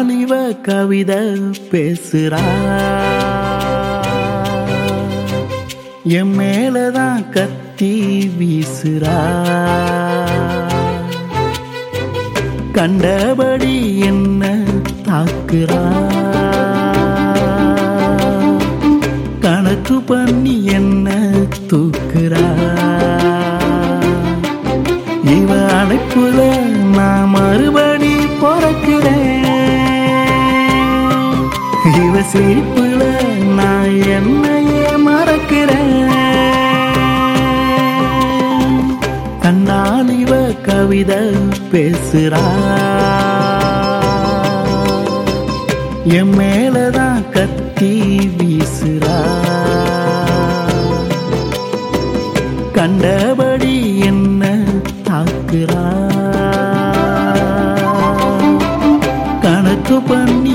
கண்டால் இவ கவிதை பேசுறா என் மேலதான் கத்தி வீசுறா கண்டபடி என்ன தாக்குறா கணக்கு பண்ணி என்ன தூக்குறா இவ அழைப்புல நான் மறுபடி பிறக்கிறேன் இவ சிரிப்புல நான் என்னையே மறக்கிறேன் கண்ணால் இவ கவிதை பேசுறா என் மேலதான் கத்தி வீசுறா கண்டபடி என்ன தாக்குறா கணக்கு பண்ணி